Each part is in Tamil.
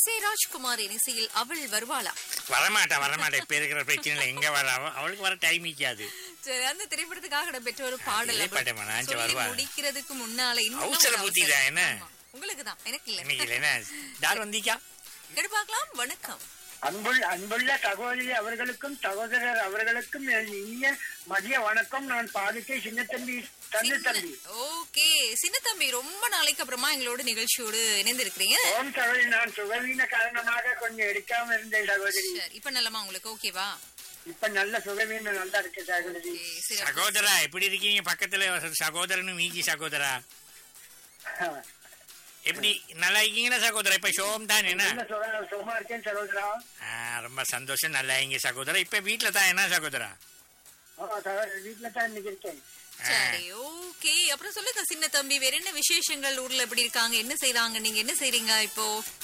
எஸ் ஏ ராஜ்குமார் இசையில் அவள் வருவாளா வரமாட்டா வரமாட்டா இப்ப இருக்கிற பிரச்சனைல எங்க வர அவ- அவளுக்கு வர டைம் இருக்காது சரி அந்த திரைப்படத்துக்காக இடம்பெற்ற ஒரு பாடல் இதே அப்படி பாட்டை நான் சொல்லி வருவா. முடிக்கிறதுக்கு முன்னால இன்னும் அவசர ஒரு புத்தி அவசரம். தான் என்ன? ஆமா. உங்களுக்கு தான் எனக்கு இல்ல இன்னைக்கு இல்லைன்னா யார் வந்தீக்கா கேட்டு பார்க்கலாம் வணக்கம் அன்புள்ள அன்புள்ள சகோதரி அவர்களுக்கும் சகோதரர் அவர்களுக்கும் என் இனிய மதிய வணக்கம் நான் பாதிக்கை சின்ன தம்பி தந்து தம்பி ஓகே சின்ன தம்பி ரொம்ப நாளைக்கு அப்புறமா எங்களோட நிகழ்ச்சியோடு இணைந்திருக்கிறீங்க ஓம் சகோதரி நான் சுகவீன காரணமாக கொஞ்சம் எடுக்காம இருந்தேன் சகோதரி சரி இப்ப நல்லமா உங்களுக்கு ஓகேவா இப்ப நல்ல சுகவீனம் நல்லா இருக்கு சகோதரி ஓகே, சிறப்பு. சகோதரா எப்படி இருக்கீங்க பக்கத்துல சகோதரனும் மீக்கி சகோதரா எப்படி நல்லா இருக்கீங்களா சகோதரா இப்ப ஷோம் தான் என்ன நல்ல சுக சுகமா இருக்கேன் சகோதரா ஆ, ரொம்ப சந்தோஷம் நல்லா இருக்கீங்க சகோதரா இப்ப வீட்டுல தான் என்ன சகோதரா ஆமா, சகோதரி வீட்டுல தான் இன்னைக்கு இருக்கேன் சரி ஓகே அப்புறம் சொல்லுங்க சின்ன தம்பி வேற என்ன விசேஷங்கள் ஊர்ல எப்படி இருக்காங்க என்ன செய்றாங்க நீங்க என்ன செய்றீங்க இப்போ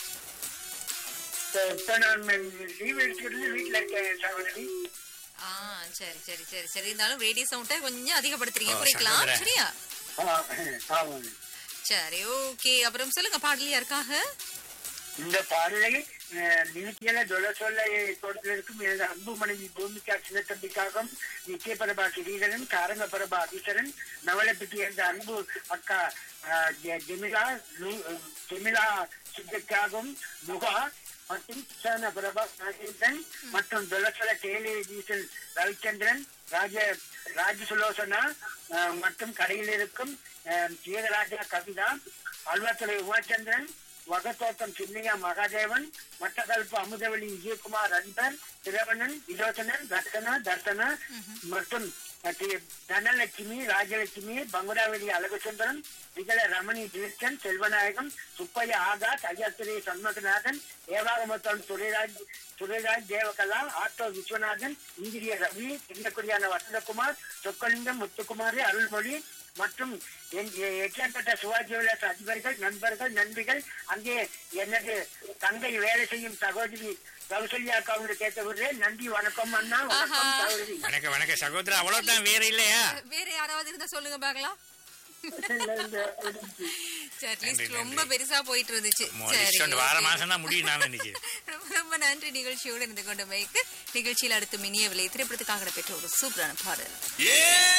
இப்ப- இப்ப நான் லீவ் எடுத்துக்கிட்டு வீட்டுல இருக்கேன் சகோதரி ஆ சரி சரி சரி சரி இருந்தாலும் ரேடியோ சவுண்ட கொஞ்சம் அதிகப்படுத்துறீங்க ஓ, குறைக்கலாம் சகோதரன். சரியா ஆ, ஆமாம் சரி ஓகே அப்புறம் சொல்லுங்க பாடல் யாருக்காக இந்த பாடலை நிகழ்ச்சியில சொல்ல சொல்ல கொடுத்திருக்கும் எனது அன்பு மனைவி பூமிகா சின்னத்தம்பிக்காகவும் நித்திய பிரபா கிரீதரன் காரங்க பிரபா அபிசரன் நவலப்பிட்டி என்ற அன்பு அக்கா அஹ், ஜெ- ஜெமிலா லு- அஹ், ஜெமிலா சித்திக்காகவும் முகா மற்றும் கிருஷ்ண பிரபா நாகேந்திரன் மற்றும் துலசல கேலி வீசன் ரவிச்சந்திரன் ராஜ ராஜசுலோசனா அஹ், மற்றும் கடையில் இருக்கும் அஹ், ஜீவராஜா கவிதா அல்வாத்துறை உமாச்சந்திரன் வகத்தோட்டம் சின்னையா மகாதேவன் மட்டக்களப்பு அமுதவழி விஜயகுமார் அன்பர் திரவணன் விலோசனன் தர்சனா தர்சனா மற்றும் தி- தனலட்சுமி ராஜலட்சுமி பங்குடாவளி அழகுசுந்தரம் விகல ரமணி டிவிஷன் செல்வநாயகம் சுப்பையா ஆகாஷ் ஐயாத்துறை சண்முகநாதன் ஏவாகமத்தன் துரைராஜ் துரைராஜ் தேவகலா ஆட்டோ விஸ்வநாதன் இந்திரிய ரவி சின்னக்குடியான வசந்தகுமார் சொக்கலிங்கம் முத்துக்குமாரி அருள்மொழி மற்றும் எச்சப்பட்ட சிவாஜி விலாஸ் அதிபர்கள் நண்பர்கள் நண்பிகள் அங்கே எனது தங்கை வேலை செய்யும் சகோதரி கௌசல்யா அக்காவுக்கு கேட்ட விடுறேன் நன்றி வணக்கம் அண்ணா வணக்கம் ஆஹா. சகோதரி வணக்கம் வணக்கம் சகோதரா அவ்வளவுதான் வேற இல்லையா வேற யாராவது இருந்தா சொல்லுங்க பார்க்கலாம் இல்ல, இந்த ஒரு- சரி நன்றி, லிஸ்ட் ரொம்ப நன்றி. பெருசா போயிட்டு இருந்துச்சு லிஸ்ட் வந்து வார மாசம் தான் முடியும் நான் நினைச்சு ரொம்ப ரொம்ப நன்றி நிகழ்ச்சியோடு இருந்து கொண்டு மைக்கு நிகழ்ச்சியில் அடுத்து மினிய விலை திரைப்படத்துக்காக பெற்ற ஒரு சூப்பரான பாடல்